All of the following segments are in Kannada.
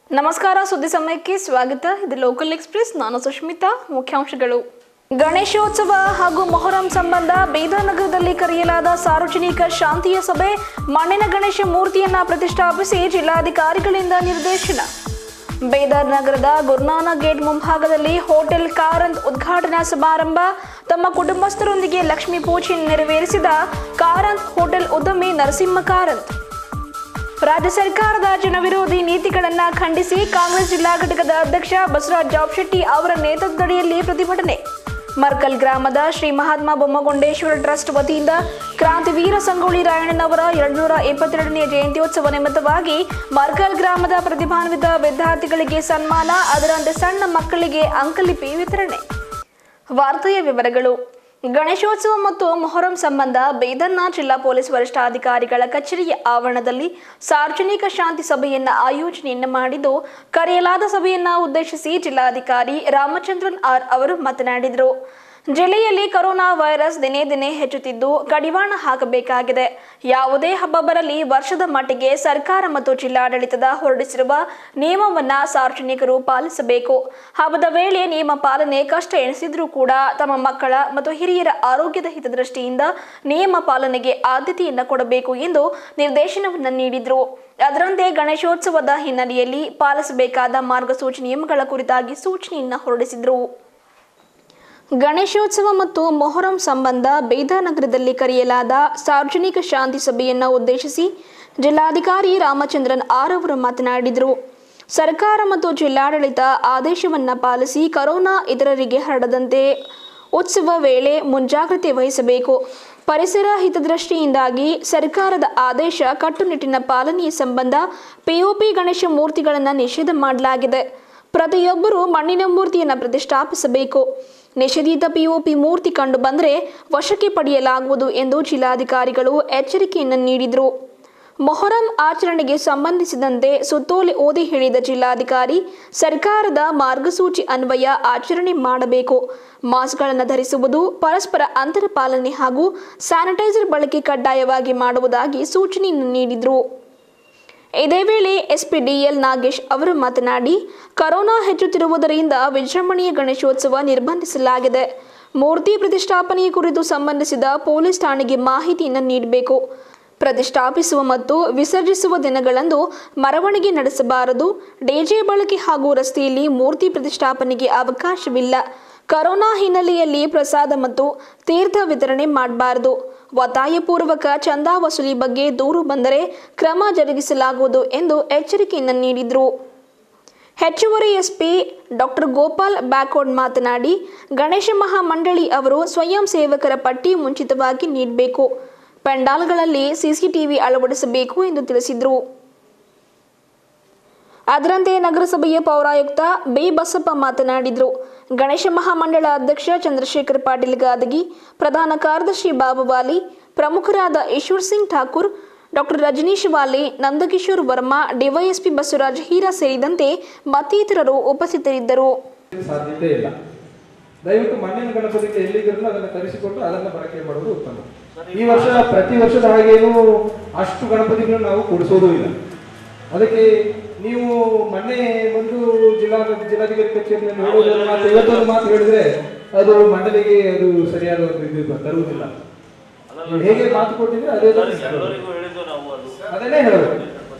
ನಮಸ್ಕಾರ ಸುದ್ದಿ ಸಮಯಕ್ಕೆ ಸ್ವಾಗತ ಇದು ಲೋಕಲ್ ಎಕ್ಸ್ಪ್ರೆಸ್ ನಾನು ಸುಷ್ಮಿತಾ ಮುಖ್ಯಾಂಶಗಳು ಗಣೇಶೋತ್ಸವ ಹಾಗೂ ಮೊಹರಂ ಸಂಬಂಧ ಬೀದರ್ ನಗರದಲ್ಲಿ ಕರೆಯಲಾದ ಸಾರ್ವಜನಿಕ ಶಾಂತಿಯ ಸಭೆ ಮಣ್ಣಿನ ಗಣೇಶ ಮೂರ್ತಿಯನ್ನ ಪ್ರತಿಷ್ಠಾಪಿಸಿ ಜಿಲ್ಲಾಧಿಕಾರಿಗಳಿಂದ ನಿರ್ದೇಶನ ಬೇದರ್ ನಗರದ ಗುರುನಾನಕ್ ಗೇಟ್ ಮುಂಭಾಗದಲ್ಲಿ ಹೋಟೆಲ್ ಕಾರಂತ್ ಉದ್ಘಾಟನಾ ಸಮಾರಂಭ ತಮ್ಮ ಕುಟುಂಬಸ್ಥರೊಂದಿಗೆ ಲಕ್ಷ್ಮೀ ಪೂಜೆ ನೆರವೇರಿಸಿದ ಕಾರಂತ್ ಹೋಟೆಲ್ ಉದ್ಯಮಿ ನರಸಿಂಹ ಕಾರಂತ್ ರಾಜ್ಯ ಸರ್ಕಾರದ ಜನವಿರೋಧಿ ನೀತಿಗಳನ್ನ ಖಂಡಿಸಿ ಕಾಂಗ್ರೆಸ್ ಜಿಲ್ಲಾ ಘಟಕದ ಅಧ್ಯಕ್ಷ ಬಸವರಾಜ್ ಜಾಬ್ ಶೆಟ್ಟಿ ಅವರ ನೇತೃತ್ವದಡಿಯಲ್ಲಿ ಪ್ರತಿಭಟನೆ ಮರ್ಕಲ್ ಗ್ರಾಮದ ಶ್ರೀ ಮಹಾತ್ಮ ಬೊಮ್ಮಗೊಂಡೇಶ್ವರ ಟ್ರಸ್ಟ್ ವತಿಯಿಂದ ಕ್ರಾಂತಿವೀರ ಸಂಗೊಳ್ಳಿ ರಾಯಣ್ಣನವರ ಎರಡುನೂರ ಎಪ್ಪತ್ತೆರಡನೆಯ ಜಯಂತ್ಯೋತ್ಸವ ನಿಮಿತ್ತವಾಗಿ ಮರ್ಕಲ್ ಗ್ರಾಮದ ಪ್ರತಿಭಾನ್ವಿತ ವಿದ್ಯಾರ್ಥಿಗಳಿಗೆ ಸನ್ಮಾನ ಅದರಂತೆ ಸಣ್ಣ ಮಕ್ಕಳಿಗೆ ಅಂಕಲಿಪಿ ವಿತರಣೆ ವಾರ್ತೆಯ ವಿವರಗಳು ಗಣೇಶೋತ್ಸವ ಮತ್ತು ಮೊಹರಂ ಸಂಬಂಧ ಬೇದರ್ನ ಜಿಲ್ಲಾ ಪೊಲೀಸ್ ವರಿಷ್ಠಾಧಿಕಾರಿಗಳ ಕಚೇರಿಯ ಆವರಣದಲ್ಲಿ ಸಾರ್ವಜನಿಕ ಶಾಂತಿ ಸಭೆಯನ್ನ ಆಯೋಜನೆಯನ್ನ ಮಾಡಿದ್ದು ಕರೆಯಲಾದ ಸಭೆಯನ್ನ ಉದ್ದೇಶಿಸಿ ಜಿಲ್ಲಾಧಿಕಾರಿ ರಾಮಚಂದ್ರನ್ ಆರ್ ಅವರು ಮಾತನಾಡಿದರು ಜಿಲ್ಲೆಯಲ್ಲಿ ಕೊರೋನಾ ವೈರಸ್ ದಿನೇ ದಿನೇ ಹೆಚ್ಚುತ್ತಿದ್ದು ಕಡಿವಾಣ ಹಾಕಬೇಕಾಗಿದೆ ಯಾವುದೇ ಹಬ್ಬ ಬರಲಿ ವರ್ಷದ ಮಟ್ಟಿಗೆ ಸರ್ಕಾರ ಮತ್ತು ಜಿಲ್ಲಾಡಳಿತದ ಹೊರಡಿಸಿರುವ ನಿಯಮವನ್ನ ಸಾರ್ವಜನಿಕರು ಪಾಲಿಸಬೇಕು ಹಬ್ಬದ ವೇಳೆ ನಿಯಮ ಪಾಲನೆ ಕಷ್ಟ ಎನಿಸಿದ್ರೂ ಕೂಡ ತಮ್ಮ ಮಕ್ಕಳ ಮತ್ತು ಹಿರಿಯರ ಆರೋಗ್ಯದ ಹಿತದೃಷ್ಟಿಯಿಂದ ನಿಯಮ ಪಾಲನೆಗೆ ಆದ್ಯತೆಯನ್ನ ಕೊಡಬೇಕು ಎಂದು ನಿರ್ದೇಶನವನ್ನ ನೀಡಿದ್ರು ಅದರಂತೆ ಗಣೇಶೋತ್ಸವದ ಹಿನ್ನೆಲೆಯಲ್ಲಿ ಪಾಲಿಸಬೇಕಾದ ಮಾರ್ಗಸೂಚಿ ನಿಯಮಗಳ ಕುರಿತಾಗಿ ಸೂಚನೆಯನ್ನ ಹೊರಡಿಸಿದ್ರು ಗಣೇಶೋತ್ಸವ ಮತ್ತು ಮೊಹರಂ ಸಂಬಂಧ ಬೀದರ್ ನಗರದಲ್ಲಿ ಕರೆಯಲಾದ ಸಾರ್ವಜನಿಕ ಶಾಂತಿ ಸಭೆಯನ್ನ ಉದ್ದೇಶಿಸಿ ಜಿಲ್ಲಾಧಿಕಾರಿ ರಾಮಚಂದ್ರನ್ ಆರ್ ಅವರು ಮಾತನಾಡಿದರು ಸರ್ಕಾರ ಮತ್ತು ಜಿಲ್ಲಾಡಳಿತ ಆದೇಶವನ್ನ ಪಾಲಿಸಿ ಕೊರೋನಾ ಇತರರಿಗೆ ಹರಡದಂತೆ ಉತ್ಸವ ವೇಳೆ ಮುಂಜಾಗ್ರತೆ ವಹಿಸಬೇಕು ಪರಿಸರ ಹಿತದೃಷ್ಟಿಯಿಂದಾಗಿ ಸರ್ಕಾರದ ಆದೇಶ ಕಟ್ಟುನಿಟ್ಟಿನ ಪಾಲನೆಯ ಸಂಬಂಧ ಪಿಒಪಿ ಗಣೇಶ ಮೂರ್ತಿಗಳನ್ನು ನಿಷೇಧ ಮಾಡಲಾಗಿದೆ ಪ್ರತಿಯೊಬ್ಬರೂ ಮಣ್ಣಿನ ಮೂರ್ತಿಯನ್ನು ಪ್ರತಿಷ್ಠಾಪಿಸಬೇಕು ನಿಷೇಧಿತ ಪಿಒಪಿ ಮೂರ್ತಿ ಕಂಡು ಬಂದರೆ ವಶಕ್ಕೆ ಪಡೆಯಲಾಗುವುದು ಎಂದು ಜಿಲ್ಲಾಧಿಕಾರಿಗಳು ಎಚ್ಚರಿಕೆಯನ್ನು ನೀಡಿದರು ಮೊಹರಂ ಆಚರಣೆಗೆ ಸಂಬಂಧಿಸಿದಂತೆ ಸುತ್ತೋಲೆ ಓದಿ ಹೇಳಿದ ಜಿಲ್ಲಾಧಿಕಾರಿ ಸರ್ಕಾರದ ಮಾರ್ಗಸೂಚಿ ಅನ್ವಯ ಆಚರಣೆ ಮಾಡಬೇಕು ಮಾಸ್ಕ್ಗಳನ್ನು ಧರಿಸುವುದು ಪರಸ್ಪರ ಅಂತರ ಪಾಲನೆ ಹಾಗೂ ಸ್ಯಾನಿಟೈಸರ್ ಬಳಕೆ ಕಡ್ಡಾಯವಾಗಿ ಮಾಡುವುದಾಗಿ ಸೂಚನೆಯನ್ನು ನೀಡಿದರು ಇದೇ ವೇಳೆ ಎಸ್ಪಿ ಡಿಎಲ್ ನಾಗೇಶ್ ಅವರು ಮಾತನಾಡಿ ಕರೋನಾ ಹೆಚ್ಚುತ್ತಿರುವುದರಿಂದ ವಿಜೃಂಭಣೆಯ ಗಣೇಶೋತ್ಸವ ನಿರ್ಬಂಧಿಸಲಾಗಿದೆ ಮೂರ್ತಿ ಪ್ರತಿಷ್ಠಾಪನೆ ಕುರಿತು ಸಂಬಂಧಿಸಿದ ಪೊಲೀಸ್ ಠಾಣೆಗೆ ಮಾಹಿತಿಯನ್ನು ನೀಡಬೇಕು ಪ್ರತಿಷ್ಠಾಪಿಸುವ ಮತ್ತು ವಿಸರ್ಜಿಸುವ ದಿನಗಳಂದು ಮೆರವಣಿಗೆ ನಡೆಸಬಾರದು ಡಿಜೆ ಬಳಕೆ ಹಾಗೂ ರಸ್ತೆಯಲ್ಲಿ ಮೂರ್ತಿ ಪ್ರತಿಷ್ಠಾಪನೆಗೆ ಅವಕಾಶವಿಲ್ಲ ಕರೋನಾ ಹಿನ್ನೆಲೆಯಲ್ಲಿ ಪ್ರಸಾದ ಮತ್ತು ತೀರ್ಥ ವಿತರಣೆ ಮಾಡಬಾರದು ಒತ್ತಾಯಪೂರ್ವಕ ಚಂದಾ ವಸೂಲಿ ಬಗ್ಗೆ ದೂರು ಬಂದರೆ ಕ್ರಮ ಜರುಗಿಸಲಾಗುವುದು ಎಂದು ಎಚ್ಚರಿಕೆಯನ್ನು ನೀಡಿದರು ಹೆಚ್ಚುವರಿ ಎಸ್ಪಿ ಡಾಕ್ಟರ್ ಗೋಪಾಲ್ ಬ್ಯಾಕೋಡ್ ಮಾತನಾಡಿ ಗಣೇಶ ಮಹಾಮಂಡಳಿ ಅವರು ಸ್ವಯಂ ಸೇವಕರ ಪಟ್ಟಿ ಮುಂಚಿತವಾಗಿ ನೀಡಬೇಕು ಪೆಂಡಾಲ್ಗಳಲ್ಲಿ ಸಿಸಿಟಿವಿ ಅಳವಡಿಸಬೇಕು ಎಂದು ತಿಳಿಸಿದರು ಅದರಂತೆ ನಗರಸಭೆಯ ಪೌರಾಯುಕ್ತ ಬಿ ಬಸಪ್ಪ ಮಾತನಾಡಿದರು ಗಣೇಶ ಮಹಾಮಂಡಳ ಅಧ್ಯಕ್ಷ ಚಂದ್ರಶೇಖರ್ ಪಾಟೀಲ್ ಗಾದಗಿ ಪ್ರಧಾನ ಕಾರ್ಯದರ್ಶಿ ಬಾಬುವಾಲಿ ಪ್ರಮುಖರಾದ ಈಶ್ವರ್ ಸಿಂಗ್ ಠಾಕೂರ್ ಡಾಕ್ಟರ್ ರಜನೀಶ್ ವಾಲೆ ನಂದಕಿಶೋರ್ ವರ್ಮಾ ಡಿವೈಎಸ್ಪಿ ಬಸವರಾಜ್ ಹೀರಾ ಸೇರಿದಂತೆ ಮತ್ತಿತರರು ಉಪಸ್ಥಿತರಿದ್ದರು ಸಾಧ್ಯತೆ ಇಲ್ಲ ದಯವಿಟ್ಟು ಮಣ್ಣಿನ ಗಣಪತಿಗೆ ಎಲ್ಲಿಗಿರಲು ಅದನ್ನು ತರಿಸಿಕೊಂಡು ಅದನ್ನು ಬಳಕೆ ಮಾಡುವುದು ಉತ್ತಮ ಈ ವರ್ಷ ಪ್ರತಿ ವರ್ಷದ ಹಾಗೇನು ಅಷ್ಟು ಗಣಪತಿಗಳನ್ನು ನಾವು ಕೂಡಿಸೋದು ಇಲ್ಲ ಅದಕ್ಕೆ ನೀವು ಮೊನ್ನೆ ಒಂದು ಜಿಲ್ಲಾ ಜಿಲ್ಲಾಧಿಕಾರಿ ಕಚೇರಿಯಲ್ಲಿ ಹೇಳೋದೊಂದು ಮಾತು ಇವತ್ತೊಂದು ಮಾತು ಹೇಳಿದ್ರೆ ಅದು ಮಂಡಳಿಗೆ ಅದು ಸರಿಯಾದ ಒಂದು ಇದು ತರುವುದಿಲ್ಲ ನೀವು ಹೇಗೆ ಮಾತು ಕೊಟ್ಟಿದ್ರೆ ಅದೇ ತರ ಎಲ್ಲರಿಗೂ ಹೇಳಿದ್ದು ನಾವು ಅದು ಅದನ್ನೇ ಹೇಳೋದು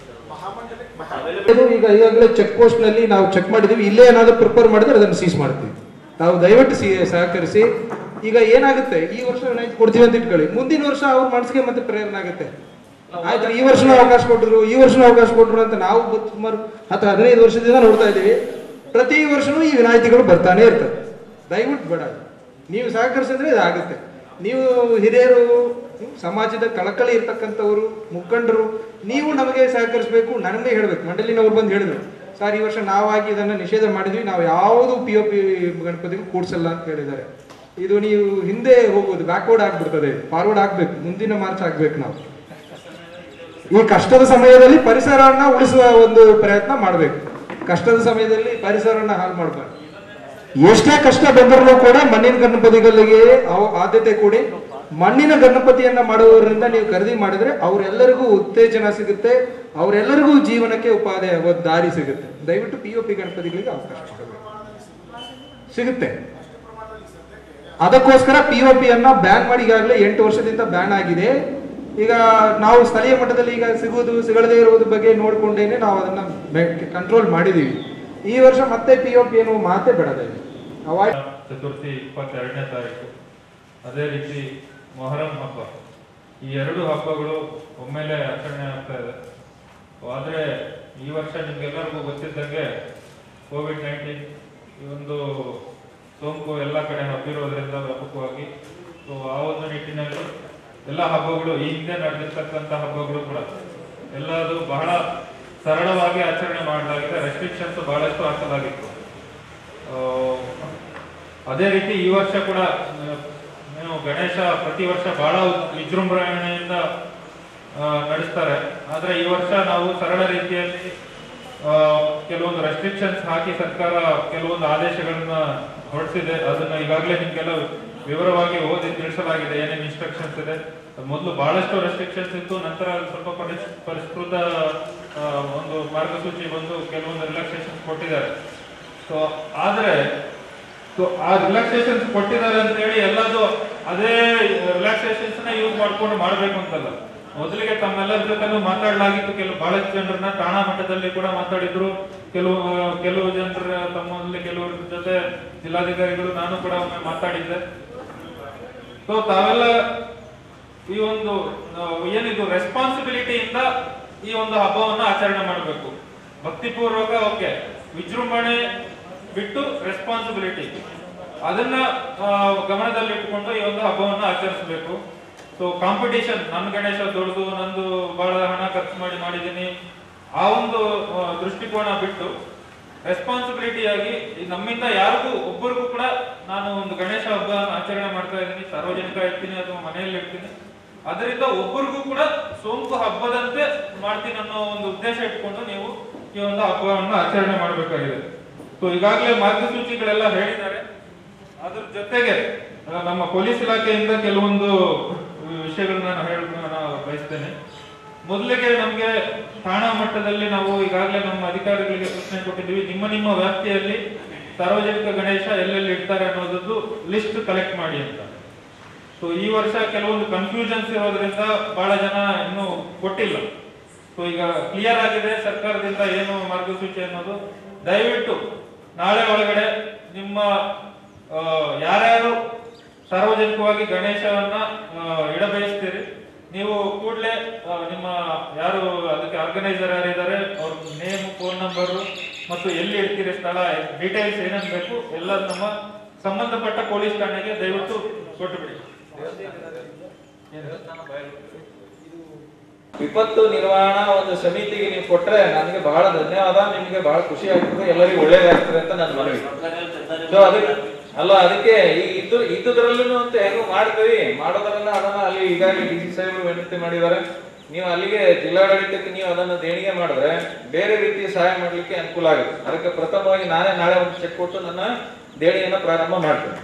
ಇದು ಈಗ ಈಗಾಗಲೇ ಚೆಕ್ ಪೋಸ್ಟ್ ನಲ್ಲಿ ನಾವು ಚೆಕ್ ಮಾಡಿದೀವಿ ಇಲ್ಲೇ ಏನಾದ್ರು ಪ್ರಿಪೇರ್ ಮಾಡಿದ್ರೆ ಅದನ್ನು ಸೀಸ್ ಮಾಡ್ತೀವಿ ನಾವು ದಯವಿಟ್ಟು ಸಿ ಸಹಕರಿಸಿ ಈಗ ಏನಾಗುತ್ತೆ ಈ ವರ್ಷ ವಿನಾಯಿತಿ ಕೊಡ್ತೀವಿ ಅಂತ ಇಟ್ಕೊಳ್ಳಿ ಮುಂದಿನ ವರ್ಷ ಅವ್ರ ಮನಸ್ಸಿಗೆ ಮತ್ತೆ ಪ್ರೇರಣೆ ಆಗುತ್ತೆ ಆಯ್ತು ಈ ವರ್ಷನೂ ಅವಕಾಶ ಕೊಟ್ಟರು ಈ ವರ್ಷನೂ ಅವಕಾಶ ಕೊಟ್ಟರು ಅಂತ ನಾವು ಬ- ಸುಮಾರು ಹತ್ತು ಹದಿನೈದು ವರ್ಷದಿಂದ ನೋಡ್ತಾ ಇದ್ದೀವಿ ಪ್ರತಿ ವರ್ಷನೂ ಈ ವಿನಾಯಿತಿಗಳು ಬರ್ತಾನೆ ಇರ್ತವೆ ದಯವಿಟ್ಟು ಬೇಡ ನೀವು ಸಹಕರಿಸಿದ್ರೆ ಇದಾಗುತ್ತೆ ನೀವು ಹಿರಿಯರು ಸಮಾಜದ ಕಳಕಳಿ ಇರ್ತಕ್ಕಂಥವ್ರು ಮುಖಂಡರು ನೀವು ನಮಗೆ ಸಹಕರಿಸಬೇಕು ನನಗೆ ಹೇಳ್ಬೇಕು ಮಂಡಳಿನವ್ರು ಬಂದು ಹೇಳಿದ್ರು ಸರ್ ಈ ವರ್ಷ ನಾವಾಗಿ ಇದನ್ನ ನಿಷೇಧ ಮಾಡಿದ್ವಿ ನಾವು ಯಾವುದು ಪಿ ಒ ಪಿ ಗಣಪತಿಗೂ ಕೂಡ್ಸಲ್ಲ ಅಂತ ಹೇಳಿದ್ದಾರೆ ಇದು ನೀವು ಹಿಂದೆ ಹೋಗೋದು ಬ್ಯಾಕ್ವರ್ಡ್ ಆಗ್ಬಿಡ್ತದೆ ಫಾರ್ವರ್ಡ್ ಆಗ್ಬೇಕು ಮುಂದಿನ ಮಾರ್ಚ್ ಆಗ್ಬೇಕು ನಾವು ಈ ಕಷ್ಟದ ಸಮಯದಲ್ಲಿ ಪರಿಸರವನ್ನ ಉಳಿಸುವ ಒಂದು ಪ್ರಯತ್ನ ಮಾಡಬೇಕು ಕಷ್ಟದ ಸಮಯದಲ್ಲಿ ಪರಿಸರವನ್ನ ಹಾಳು ಮಾಡಬಾರ್ದು ಎಷ್ಟೇ ಕಷ್ಟ ಬಂದರೂ ಕೂಡ ಮಣ್ಣಿನ ಗಣಪತಿಗಳಿಗೆ ಅವ- ಆದ್ಯತೆ ಕೊಡಿ ಮಣ್ಣಿನ ಗಣಪತಿಯನ್ನ ಮಾಡುವವರಿಂದ ನೀವು ಖರೀದಿ ಮಾಡಿದ್ರೆ ಅವರೆಲ್ಲರಿಗೂ ಉತ್ತೇಜನ ಸಿಗುತ್ತೆ ಅವರೆಲ್ಲರಿಗೂ ಜೀವನಕ್ಕೆ ಉಪಾದೆ ಒಂದು ದಾರಿ ಸಿಗುತ್ತೆ ದಯವಿಟ್ಟು ಪಿ ಒ ಪಿ ಗಣಪತಿಗಳಿಗೆ ಅವಕಾಶ ಕೊಡಬೇಕು ಸಿಗುತ್ತೆ ಅದಕ್ಕೋಸ್ಕರ ಪಿ ಒ ಪಿ ಅನ್ನ ಬ್ಯಾನ್ ಮಾಡಿ ಈಗಾಗಲೇ ಎಂಟು ವರ್ಷದಿಂದ ಬ್ಯಾನ್ ಆಗಿದೆ ಈಗ ನಾವು ಸ್ಥಳೀಯ ಮಟ್ಟದಲ್ಲಿ ಈಗ ಸಿಗುವುದು ಸಿಗದೇ ಇರುವುದು ಬಗ್ಗೆ ನೋಡ್ಕೊಂಡೇನೆ ನಾವು ಅದನ್ನ ಕಂಟ್ರೋಲ್ ಮಾಡಿದೀವಿ ಈ ವರ್ಷ ಮತ್ತೆ ಪಿ ಒ ಪಿ ಅನ್ನುವ ಮಾತೇ ಬೇಡದ ಅವಾಯ್ಡ್ ಚತುರ್ಥಿ ಇಪ್ಪತ್ತೆರಡನೇ ತಾರೀಕು ಅದೇ ರೀತಿ ಮೊಹರಂ ಹಬ್ಬ ಈ ಎರಡು ಹಬ್ಬಗಳು ಒಮ್ಮೆಲೆ ಆಚರಣೆ ಆಗ್ತಾ ಇದೆ ಆದ್ರೆ ಈ ವರ್ಷ ನಿಮ್ಗೆಲ್ಲರಿಗೂ ಗೊತ್ತಿದ್ದಂಗೆ ಕೋವಿಡ್ ನೈನ್ಟೀನ್ ಈ ಒಂದು ಸೋಂಕು ಎಲ್ಲ ಕಡೆ ಹಬ್ಬಿರೋದ್ರಿಂದ ವ್ಯಾಪಕವಾಗಿ ಸೊ ಆ ಒಂದು ನಿಟ್ಟಿನಲ್ಲಿ ಎಲ್ಲ ಹಬ್ಬಗಳು ಈ ಹಿಂದೆ ನಡೆದಿರ್ತಕ್ಕಂಥ ಹಬ್ಬಗಳು ಕೂಡ ಎಲ್ಲದು ಬಹಳ ಸರಳವಾಗಿ ಆಚರಣೆ ಮಾಡಲಾಗಿದೆ ರೆಸ್ಟ್ರಿಕ್ಷನ್ಸ್ ಬಹಳಷ್ಟು ಹಾಕಲಾಗಿತ್ತು ಆ, ಅದೇ ರೀತಿ ಈ ವರ್ಷ ಕೂಡ ಆ, ಏನು ಗಣೇಶ ಪ್ರತಿ ವರ್ಷ ಬಹಳ ವಿಜೃಂಭಣೆಯಿಂದ ಆ, ನಡೆಸ್ತಾರೆ ಆದ್ರೆ ಈ ವರ್ಷ ನಾವು ಸರಳ ರೀತಿಯಲ್ಲಿ ಆ, ಕೆಲವೊಂದು ರೆಸ್ಟ್ರಿಕ್ಷನ್ಸ್ ಹಾಕಿ ಸರ್ಕಾರ ಕೆಲವೊಂದು ಆದೇಶಗಳನ್ನ ಹೊರಡಿಸಿದೆ ಅದನ್ನ ಈಗಾಗಲೇ ನಿಮ್ಗೆಲ್ಲ ವಿವರವಾಗಿ ಓದಿ ತಿಳಿಸಲಾಗಿದೆ ಏನೇನು ಇನ್ಸ್ಟ್ರಕ್ಷನ್ಸ್ ಇದೆ ಮೊದಲು ಬಹಳಷ್ಟು ರೆಸ್ಟ್ರಿಕ್ಷನ್ಸ್ ಇತ್ತು ನಂತರ ಅದು ಸ್ವಲ್ಪ ಪರಿಸ್- ಪರಿಷ್ಕೃತ ಆ, ಒಂದು ಮಾರ್ಗಸೂಚಿ ಬಂದು ಕೆಲವೊಂದು ರಿಲ್ಯಾಕ್ಸೇಷನ್ ಕೊಟ್ಟಿದ್ದಾರೆ ಸೊ ಆದ್ರೆ ಸೊ ಆ ರಿಲ್ಯಾಕ್ಸೇಷನ್ಸ್ ಕೊಟ್ಟಿದ್ದಾರೆ ಅಂತ ಹೇಳಿ ಎಲ್ಲದು ಅದೇ ರಿಲ್ಯಾಕ್ಸೇಷನ್ಸ್ ನ ಯೂಸ್ ಮಾಡ್ಕೊಂಡು ಮಾಡ್ಬೇಕು ಅಂತಲ್ಲ ಮೊದಲಿಗೆ ತಮ್ಮೆಲ್ಲರ ಜೊತೆನೂ ಮಾತಾಡಲಾಗಿತ್ತು ಕೆಲವು ಬಹಳಷ್ಟು ಜನರನ್ನ ಠಾಣಾ ಮಟ್ಟದಲ್ಲಿ ಕೂಡ ಮಾತಾಡಿದ್ರು ಕೆಲವು ಕೆಲವು ಜನರ ತಮ್ಮಲ್ಲಿ ಕೆಲವರ ಜೊತೆ ಜಿಲ್ಲಾಧಿಕಾರಿಗಳು ನಾನು ಕೂಡ ಒಮ್ಮೆ ಮಾತಾಡಿದ್ದೆ ಸೊ ತಾವೆಲ್ಲ ಈ ಒಂದು ಆ, ಏನಿದು ರೆಸ್ಪಾನ್ಸಿಬಿಲಿಟಿಯಿಂದ ಈ ಒಂದು ಹಬ್ಬವನ್ನು ಆಚರಣೆ ಮಾಡಬೇಕು ಭಕ್ತಿಪೂರ್ವಕ ಓಕೆ ವಿಜೃಂಭಣೆ ಬಿಟ್ಟು ರೆಸ್ಪಾನ್ಸಿಬಿಲಿಟಿ ಅದನ್ನ ಆ, ಗಮನದಲ್ಲಿಟ್ಟುಕೊಂಡು ಈ ಒಂದು ಹಬ್ಬವನ್ನು ಆಚರಿಸಬೇಕು ಸೊ ಕಾಂಪಿಟೇಷನ್ ನನ್ನ ಗಣೇಶ ದೊಡ್ಡದು ನಂದು ಬಹಳ ಹಣ ಖರ್ಚು ಮಾಡಿ ಮಾಡಿದ್ದೀನಿ ಆ ಒಂದು ಆ, ದೃಷ್ಟಿಕೋನ ಬಿಟ್ಟು ರೆಸ್ಪಾನ್ಸಿಬಿಲಿಟಿ ಆಗಿ ಈ ನಮ್ಮಿಂದ ಯಾರಿಗೂ ಒಬ್ಬರಿಗೂ ಕೂಡ ನಾನು ಒಂದು ಗಣೇಶ ಹಬ್ಬ ಆಚರಣೆ ಮಾಡ್ತಾ ಇದ್ದೀನಿ ಸಾರ್ವಜನಿಕ ಇರ್ತೀನಿ ಅಥವಾ ಮನೆಯಲ್ಲಿ ಇರ್ತೀನಿ ಅದರಿಂದ ಒಬ್ಬರಿಗೂ ಕೂಡ ಸೋಂಕು ಹಬ್ಬದಂತೆ ಮಾಡ್ತೀನಿ ಅನ್ನೋ ಒಂದು ಉದ್ದೇಶ ಇಟ್ಕೊಂಡು ನೀವು ಈ ಒಂದು ಹಬ್ಬವನ್ನು ಆಚರಣೆ ಮಾಡಬೇಕಾಗಿದೆ ಸೊ ಈಗಾಗಲೇ ಮಾರ್ಗಸೂಚಿಗಳೆಲ್ಲ ಹೇಳಿದ್ದಾರೆ ಅದ್ರ ಜೊತೆಗೆ ಆ, ನಮ್ಮ ಪೊಲೀಸ್ ಇಲಾಖೆಯಿಂದ ಕೆಲವೊಂದು ವಿಷಯಗಳನ್ನ ನಾನು ಹೇಳೋದನ್ನ ನಾನು ಬಯಸ್ತೇನೆ ಮೊದಲಿಗೆ ನಮಗೆ ಠಾಣಾ ಮಟ್ಟದಲ್ಲಿ ನಾವು ಈಗಾಗಲೇ ನಮ್ಮ ಅಧಿಕಾರಿಗಳಿಗೆ ಸೂಚನೆ ಕೊಟ್ಟಿದ್ದೀವಿ ನಿಮ್ಮ ನಿಮ್ಮ ವ್ಯಾಪ್ತಿಯಲ್ಲಿ ಸಾರ್ವಜನಿಕ ಗಣೇಶ ಎಲ್ಲೆಲ್ಲಿ ಇಡ್ತಾರೆ ಅನ್ನೋದದ್ದು ಲಿಸ್ಟ್ ಕಲೆಕ್ಟ್ ಮಾಡಿ ಅಂತ ಸೊ ಈ ವರ್ಷ ಕೆಲವೊಂದು ಕನ್ಫ್ಯೂಷನ್ಸ್ ಇರೋದ್ರಿಂದ ಬಹಳ ಜನ ಇನ್ನೂ ಕೊಟ್ಟಿಲ್ಲ ಸೊ ಈಗ ಕ್ಲಿಯರ್ ಆಗಿದೆ ಸರ್ಕಾರದಿಂದ ಏನು ಮಾರ್ಗಸೂಚಿ ಅನ್ನೋದು ದಯವಿಟ್ಟು ನಾಳೆ ಒಳಗಡೆ ನಿಮ್ಮ ಆ, ಯಾರ್ಯಾರು ಸಾರ್ವಜನಿಕವಾಗಿ ಗಣೇಶವನ್ನ ಆ, ಇಡಬಯಸ್ತೀರಿ ನೀವು ಕೂಡಲೇ ನಿಮ್ಮ ಯಾರು ಅದಕ್ಕೆ ಆರ್ಗನೈಸರ್ ಯಾರಿದ್ದಾರೆ ಅವ್ರ ನೇಮ್ ಫೋನ್ ನಂಬರ್ ಮತ್ತು ಎಲ್ಲಿ ಇಡ್ತೀರಿ ಸ್ಥಳ ಡೀಟೇಲ್ಸ್ ಏನೇನ್ ಬೇಕು ಎಲ್ಲ ನಮ್ಮ ಸಂಬಂಧಪಟ್ಟ ಪೊಲೀಸ್ ಠಾಣೆಗೆ ದಯವಿಟ್ಟು ಕೊಟ್ಟು ಬಿಡಿ ವಿಪತ್ತು ನಿರ್ವಹಣಾ ಒಂದು ಸಮಿತಿಗೆ ನೀವು ಕೊಟ್ರೆ ನನಗೆ ಬಹಳ ಧನ್ಯವಾದ ನಿಮ್ಗೆ ಬಹಳ ಖುಷಿ ಆಗ್ತದೆ ಎಲ್ಲರಿಗೂ ಒಳ್ಳೇದಾಗ್ತದೆ ಅಂತ ನನ್ನ ಮನವಿ ಸೊ ಅದಕ್ಕೆ ಅಲ್ಲ ಅದಕ್ಕೆ ಈಗ ಇದ್ದು ಇದ್ದುದ್ರಲ್ಲೂ ಅಂತ ಹೆಂಗು ಮಾಡ್ತೀವಿ ಮಾಡೋದ್ರನ್ನ ಅದನ್ನ ಅಲ್ಲಿ ಈಗಾಗಲೇ ಡಿ ಸಿ ಸಾಹೇಬರು ವಿನಂತಿ ಮಾಡಿದ್ದಾರೆ ನೀವು ಅಲ್ಲಿಗೆ ಜಿಲ್ಲಾಡಳಿತಕ್ಕೆ ನೀವು ಅದನ್ನ ದೇಣಿಗೆ ಮಾಡಿದ್ರೆ ಬೇರೆ ರೀತಿಯ ಸಹಾಯ ಮಾಡ್ಲಿಕ್ಕೆ ಅನುಕೂಲ ಆಗುತ್ತೆ ಅದಕ್ಕೆ ಪ್ರಥಮವಾಗಿ ನಾನೇ ನಾಳೆ ಒಂದು ಚೆಕ್ ಕೊಟ್ಟು ನನ್ನ ದೇಣಿಗೆಯನ್ನ ಪ್ರಾರಂಭ ಮಾಡ್ತೇನೆ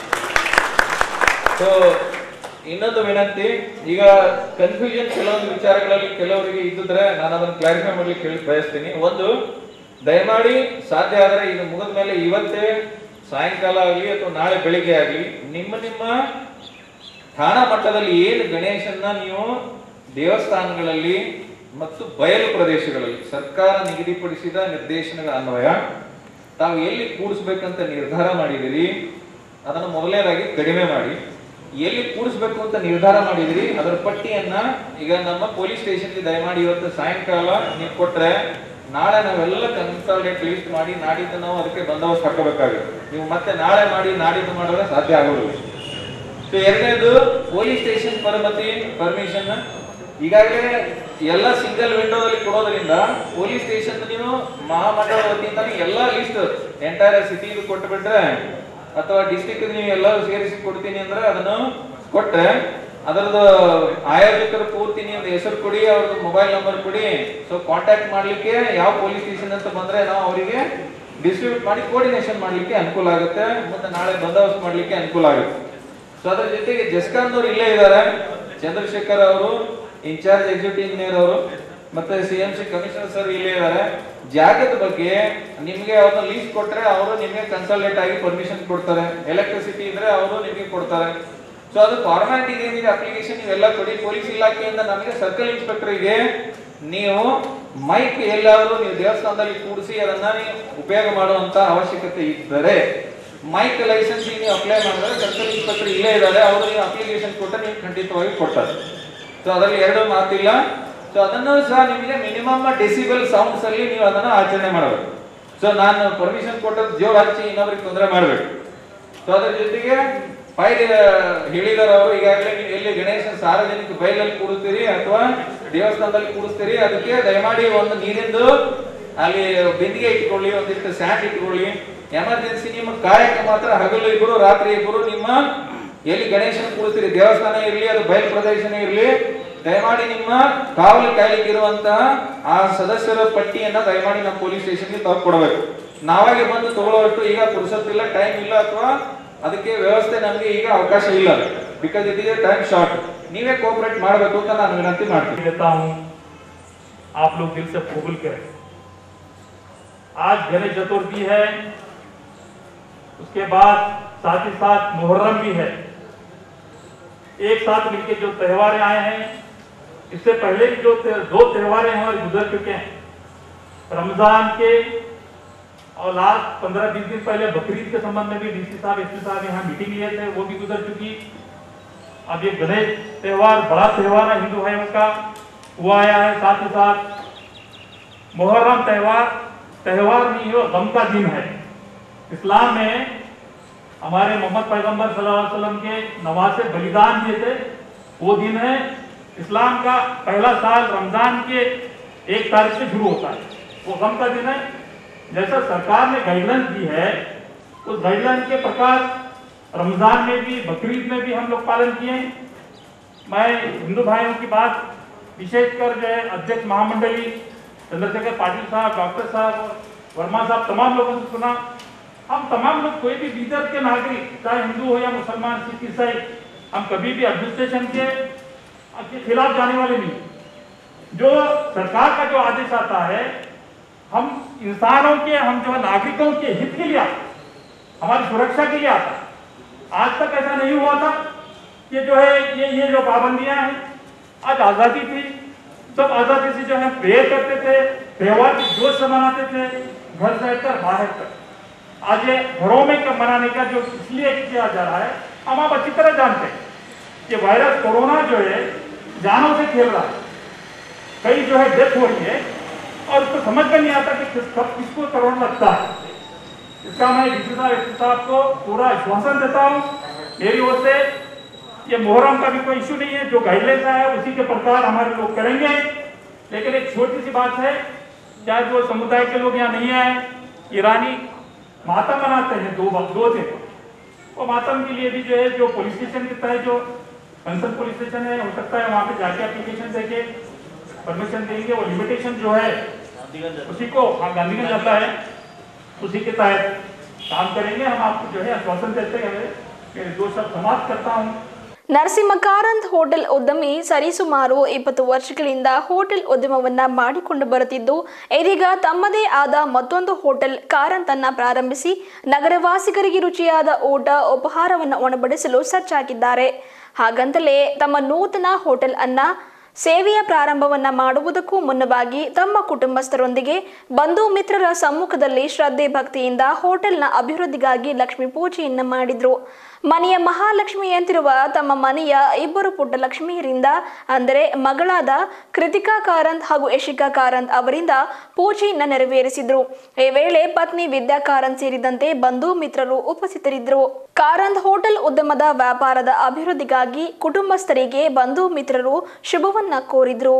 ಸೊ ಇನ್ನೊಂದು ವಿನಂತಿ ಈಗ ಕನ್ಫ್ಯೂಷನ್ ಕೆಲವೊಂದು ವಿಚಾರಗಳಲ್ಲಿ ಕೆಲವರಿಗೆ ಇದ್ದಿದ್ರೆ ನಾನು ಅದನ್ನು ಕ್ಲಾರಿಫೈ ಮಾಡ್ಲಿಕ್ಕೆ ಹೇಳಿ ಬಯಸ್ತೀನಿ ಒಂದು ದಯಮಾಡಿ ಸಾಧ್ಯ ಆದರೆ ಇದು ಮುಗಿದ ಮೇಲೆ ಇವತ್ತೇ ಸಾಯಂಕಾಲ ಆಗಲಿ ಅಥವಾ ನಾಳೆ ಬೆಳಿಗ್ಗೆ ಆಗಲಿ ನಿಮ್ಮ ನಿಮ್ಮ ಠಾಣಾ ಮಟ್ಟದಲ್ಲಿ ಏನು ಗಣೇಶನ್ನ ನೀವು ದೇವಸ್ಥಾನಗಳಲ್ಲಿ ಮತ್ತು ಬಯಲು ಪ್ರದೇಶಗಳಲ್ಲಿ ಸರ್ಕಾರ ನಿಗದಿಪಡಿಸಿದ ನಿರ್ದೇಶನಗಳ ಅನ್ವಯ ತಾವು ಎಲ್ಲಿ ಕೂಡಿಸ್ಬೇಕಂತ ನಿರ್ಧಾರ ಮಾಡಿದಿರಿ ಅದನ್ನು ಮೊದಲನೇದಾಗಿ ಕಡಿಮೆ ಮಾಡಿ ಎಲ್ಲಿ ಕೂಡಿಸ್ಬೇಕು ಅಂತ ನಿರ್ಧಾರ ಮಾಡಿದಿರಿ ಅದರ ಪಟ್ಟಿಯನ್ನ ಈಗ ನಮ್ಮ ಪೊಲೀಸ್ ಸ್ಟೇಷನ್ಗೆ ದಯಮಾಡಿ ಇವತ್ತು ಸಾಯಂಕಾಲ ನೀವು ಕೊಟ್ರೆ ನಾಳೆ ನಾವೆಲ್ಲ ಕನ್ಸಲ್ಟೇಟ್ ಲಿಸ್ಟ್ ಮಾಡಿ ನಾಡಿದ್ದು ನಾವು ಅದಕ್ಕೆ ಬಂದೋಬಸ್ತ್ ಹಾಕೋಬೇಕಾಗುತ್ತೆ ನೀವು ಮತ್ತೆ ನಾಳೆ ಮಾಡಿ ನಾಡಿದ್ದು ಮಾಡಿದ್ರೆ ಸಾಧ್ಯ ಆಗೋದಿಲ್ಲ ಸೊ ಎರಡನೇದು ಪೊಲೀಸ್ ಸ್ಟೇಷನ್ ಪರಮತಿ ಪರ್ಮಿಷನ್ ಈಗಾಗಲೇ ಎಲ್ಲ ಸಿಂಗಲ್ ವಿಂಡೋದಲ್ಲಿ ಕೊಡೋದ್ರಿಂದ ಪೊಲೀಸ್ ಸ್ಟೇಷನ್ ನೀವು ಮಹಾಮಂಡಳ ವತಿಯಿಂದ ಎಲ್ಲ ಲಿಸ್ಟ್ ಎಂಟೈರ್ ಸಿಟಿದು ಕೊಟ್ಟು ಬಿಟ್ರೆ ಅಥವಾ ಡಿಸ್ಟಿಕ್ ನೀವು ಎಲ್ಲ ಸೇರಿಸಿ ಕೊಡ್ತೀನಿ ಅಂದ್ರೆ ಅದನ್ನು ಕೊಟ್ರೆ ಅದರದ್ದು ಆಯೋಜಕರ ಪೂರ್ತಿ ನೀವು ಹೆಸರು ಕೊಡಿ ಅವ್ರದ್ದು ಮೊಬೈಲ್ ನಂಬರ್ ಕೊಡಿ ಸೊ ಕಾಂಟ್ಯಾಕ್ಟ್ ಮಾಡ್ಲಿಕ್ಕೆ ಯಾವ ಪೊಲೀಸ್ ಸ್ಟೇಷನ್ ಅಂತ ಬಂದ್ರೆ ನಾವು ಅವರಿಗೆ ಡಿಸ್ಟ್ರಿಬ್ಯೂಟ್ ಮಾಡಿ ಕೋರ್ಡಿನೇಷನ್ ಮಾಡ್ಲಿಕ್ಕೆ ಅನುಕೂಲ ಆಗುತ್ತೆ ಮತ್ತೆ ನಾಳೆ ಬಂದೋಬಸ್ತ್ ಮಾಡ್ಲಿಕ್ಕೆ ಅನುಕೂಲ ಆಗುತ್ತೆ ಸೊ ಅದ್ರ ಜೊತೆಗೆ ಜಸ್ಕಾನ್ ಅವ್ರು ಇಲ್ಲೇ ಇದ್ದಾರೆ ಚಂದ್ರಶೇಖರ್ ಅವರು ಇನ್ಚಾರ್ಜ್ ಎಕ್ಸಿಕ್ಯೂಟಿವ್ ಇಂಜಿನಿಯರ್ ಅವರು ಮತ್ತೆ C M C commissioner sir ಇಲ್ಲೇ ಇದ್ದಾರೆ ಜಾಗದ ಬಗ್ಗೆ ನಿಮ್ಗೆ ಅವ್ರನ್ನ ಲೀಸ್ ಕೊಟ್ರೆ ಅವರು ನಿಮ್ಗೆ ಕನ್ಸಲ್ಟೇಟ್ ಆಗಿ ಪರ್ಮಿಷನ್ ಕೊಡ್ತಾರೆ ಎಲೆಕ್ಟ್ರಿಸಿಟಿ ಇದ್ರೆ ಅವರು ನಿಮ್ಗೆ ಕೊಡ್ತಾರೆ ಸೊ ಅದು ಫಾರ್ಮ್ಯಾಲಿಟಿ ಏನಿದೆ ಅಪ್ಲಿಕೇಶನ್ ಇವೆಲ್ಲ ಕೊಡಿ ಪೊಲೀಸ್ ಇಲಾಖೆಯಿಂದ ನಮಗೆ ಸರ್ಕಲ್ ಇನ್ಸ್ಪೆಕ್ಟರ್ಗೆ ನೀವು ಮೈಕ್ ಎಲ್ಲಾದ್ರೂ ನೀವು ದೇವಸ್ಥಾನದಲ್ಲಿ ಕೂಡಿಸಿ ಅದನ್ನ ನೀವು ಉಪಯೋಗ ಮಾಡುವಂತ ಅವಶ್ಯಕತೆ ಇದ್ದರೆ ಮೈಕ್ ಲೈಸೆನ್ಸ್ ನೀವು ಅಪ್ಲೈ ಮಾಡಿದ್ರೆ ಸರ್ಕಲ್ ಇನ್ಸ್ಪೆಕ್ಟರ್ ಇಲ್ಲೇ ಇದ್ದಾರೆ ಅವರು ನೀವು ಅಪ್ಲಿಕೇಶನ್ ಕೊಟ್ಟರೆ ನೀವು ಖಂಡಿತವಾಗಿ ಕೊಡ್ತಾರೆ ಸೊ ಅದರಲ್ಲಿ ಎರಡು ಮಾತಿಲ್ಲ ಸೊ ಅದನ್ನು ಸಹ ನಿಮಗೆ ಮಿನಿಮಮ್ ಡೆಸಿಬಲ್ ಸೌಂಡ್ಸ್ ಅಲ್ಲಿ ನೀವು ಅದನ್ನ ಆಚರಣೆ ಮಾಡಬೇಕು ಸೊ ನಾನು ಪರ್ಮಿಷನ್ ಕೊಟ್ಟದ್ದು ಜೋರ್ ಹಚ್ಚಿ ಇನ್ನೊಬ್ರಿಗೆ ತೊಂದರೆ ಮಾಡಬೇಕು ಸೊ ಅದ್ರ ಜೊತೆಗೆ ಫೈಲ್ ಹೇಳಿದಾರೆ ಅವರು ಈಗಾಗಲೇ ನೀವು ಎಲ್ಲಿ ಗಣೇಶ ಸಾರ್ವಜನಿಕ ಬೈಲಲ್ಲಿ ಕೂಡಿಸ್ತೀರಿ ಅಥವಾ ದೇವಸ್ಥಾನದಲ್ಲಿ ಕೂಡಿಸ್ತೀರಿ ಅದಕ್ಕೆ ದಯಮಾಡಿ ಒಂದು ನೀರಿಂದು ಅಲ್ಲಿ ಬಿಂದಿಗೆ ಇಟ್ಕೊಳ್ಳಿ ಒಂದಿಷ್ಟು ಸ್ಯಾಂಡ್ ಇಟ್ಕೊಳ್ಳಿ ಎಮರ್ಜೆನ್ಸಿ ನಿಮ್ಮ ಕಾಯಕ್ಕೆ ಮಾತ್ರ ಹಗಲು ಇಬ್ಬರು ರಾತ್ರಿ ಇಬ್ಬರು ನಿಮ್ಮ ಎಲ್ಲಿ ಗಣೇಶನ ಕೂಡಿಸ್ತೀರಿ ದೇವಸ್ಥಾನ ಇರಲಿ ಅದು ಬಯಲು ಪ್ರದೇಶನೇ ಇರಲಿ ದಯಮಾಡಿ ನಿಮ್ಮ ಕಾವಲು ಕಾಯ್ಲಿಕ್ಕೆ ಇರುವಂತಹ ಆ ಸದಸ್ಯರ ಪಟ್ಟಿಯನ್ನ ದಯಮಾಡಿ ನಮ್ಮ ಪೊಲೀಸ್ ಸ್ಟೇಷನ್ಗೆ ತಾವು ಕೊಡಬೇಕು ನಾವಾಗೆ ಬಂದು ತಗೊಳ್ಳೋಷ್ಟು ಈಗ ಪುರುಸತ್ತಿಲ್ಲ ಟೈಮ್ ಇಲ್ಲ ಅಥವಾ ಅದಕ್ಕೆ ವ್ಯವಸ್ಥೆ ನಮಗೆ ಈಗ ಅವಕಾಶ ಇಲ್ಲ because it is time short ನೀವೇ ಕೋಪರೇಟ್ ಮಾಡಬೇಕು ಅಂತ ನಾನು ವಿನಂತಿ ಮಾಡ್ತೀನಿ देता हूं आप लोग दिल से कबूल करें आज गणेश चतुर्थी है उसके बाद साथ ही साथ मुहर्रम भी है एक साथ मिलके जो त्योहार आए हैं इससे पहले भी जो त्य- दो त्योहार हमारे गुजर चुके हैं रमजान के और लास्ट पंद्रह बीस दिन पहले बकरीद के संबंध में भी डीसी साहब एसपी साहब यहाँ मीटिंग लिए थे वो भी गुजर चुकी अब ये गणेश त्योहार बड़ा त्योहार है हिंदू भाइयों का वो आया है साथ ही साथ मुहर्रम त्योहार त्योहार नहीं है वो गम का दिन है इस्लाम में हमारे मोहम्मद पैगंबर सल्लल्लाहु अलैहि वसल्लम के नवाज से बलिदान दिए थे वो दिन है इस्लाम का पहला साल रमजान के एक तारीख से शुरू होता है वो गम का दिन है जैसा सरकार ने गाइडलाइन दी है उस गाइडलाइन के प्रकार रमजान में भी बकरीद में भी हम लोग पालन किए मैं हिंदू भाइयों की बात विशेषकर जो है अध्यक्ष महामंडली चंद्रशेखर पाटिल साहब डॉक्टर साहब और वर्मा साहब तमाम लोगों से सुना हम तमाम लोग कोई भी विदर्भ के नागरिक चाहे हिंदू हो या मुसलमान सिख ईसाई हम कभी भी एडमिनिस्ट्रेशन के के खिलाफ जाने वाले नहीं जो सरकार का जो आदेश आता है हम इंसानों के हम जो है नागरिकों के हित के लिए आते हैं। हमारी सुरक्षा के लिए आता है आज तक ऐसा नहीं हुआ था कि जो है ये ये जो पाबंदियां हैं आज आजादी थी सब आजादी से जो है प्रेयर करते थे त्योहार की जोश से मनाते थे घर से रहकर बाहर तक आज ये घरों में कब मनाने का जो इसलिए किया जा रहा है हम आप अच्छी तरह जानते हैं कि वायरस कोरोना जो है जानों से खेल रहा है कई जो है डेथ हो रही है और उसको समझ में नहीं आता कि किस कब किसको कोरोना लगता है इसका मैं डीसी साहब एसपी साहब को पूरा आश्वासन देता हूँ मेरी ओर से ये मोहर्रम का भी कोई इशू नहीं है जो गाइडलाइंस है उसी के प्रकार हमारे लोग करेंगे लेकिन एक छोटी सी बात है चाहे जो समुदाय के लोग यहाँ नहीं आए ईरानी मातम मनाते हैं दो दो दिन वो मातम के लिए भी जो है जो पुलिस स्टेशन के तहत जो कंसर्न पुलिस स्टेशन है हो सकता है वहाँ पे जाके एप्लीकेशन देके परमिशन देंगे वो लिमिटेशन जो है उसी को हाँ गांधीगंज जाता है उसी के तहत काम करेंगे हम आपको जो है आश्वासन देते हैं मेरे दो शब्द समाप्त करता हूँ ನರಸಿಂಹ ಕಾರಂತ್ ಹೋಟೆಲ್ ಉದ್ಯಮಿ ಸರಿಸುಮಾರು ಇಪ್ಪತ್ತು ವರ್ಷಗಳಿಂದ ಹೋಟೆಲ್ ಉದ್ಯಮವನ್ನ ಮಾಡಿಕೊಂಡು ಬರುತ್ತಿದ್ದು ಇದೀಗ ತಮ್ಮದೇ ಆದ ಮತ್ತೊಂದು ಹೋಟೆಲ್ ಕಾರಂತ್ ಅನ್ನ ಪ್ರಾರಂಭಿಸಿ ನಗರವಾಸಿಗರಿಗೆ ರುಚಿಯಾದ ಊಟ ಉಪಹಾರವನ್ನು ಉಣಬಡಿಸಲು ಸಜ್ಜಾಗಿದ್ದಾರೆ ಹಾಗಂತಲೇ ತಮ್ಮ ನೂತನ ಹೋಟೆಲ್ ಅನ್ನ ಸೇವೆಯ ಪ್ರಾರಂಭವನ್ನ ಮಾಡುವುದಕ್ಕೂ ಮುನ್ನವಾಗಿ ತಮ್ಮ ಕುಟುಂಬಸ್ಥರೊಂದಿಗೆ ಬಂಧು ಮಿತ್ರರ ಸಮ್ಮುಖದಲ್ಲಿ ಶ್ರದ್ಧೆ ಭಕ್ತಿಯಿಂದ ಹೋಟೆಲ್ನ ಅಭಿವೃದ್ಧಿಗಾಗಿ ಲಕ್ಷ್ಮೀ ಪೂಜೆಯನ್ನ ಮಾಡಿದ್ರು ಮನೆಯ ಮಹಾಲಕ್ಷ್ಮಿಯಂತಿರುವ ತಮ್ಮ ಮನೆಯ ಇಬ್ಬರು ಪುಟ್ಟ ಲಕ್ಷ್ಮಿಯರಿಂದ ಅಂದರೆ ಮಗಳಾದ ಕೃತಿಕಾ ಕಾರಂತ್ ಹಾಗೂ ಯಶಿಕಾ ಕಾರಂತ್ ಅವರಿಂದ ಪೂಜೆಯನ್ನ ನೆರವೇರಿಸಿದ್ರು ಈ ವೇಳೆ ಪತ್ನಿ ವಿದ್ಯಾ ಕಾರಂತ್ ಸೇರಿದಂತೆ ಬಂಧು ಮಿತ್ರರು ಉಪಸ್ಥಿತರಿದ್ದರು ಕಾರಂತ್ ಹೋಟೆಲ್ ಉದ್ಯಮದ ವ್ಯಾಪಾರದ ಅಭಿವೃದ್ಧಿಗಾಗಿ ಕುಟುಂಬಸ್ಥರಿಗೆ ಬಂಧು ಮಿತ್ರರು ಶುಭವನ್ನ ಕೋರಿದ್ರು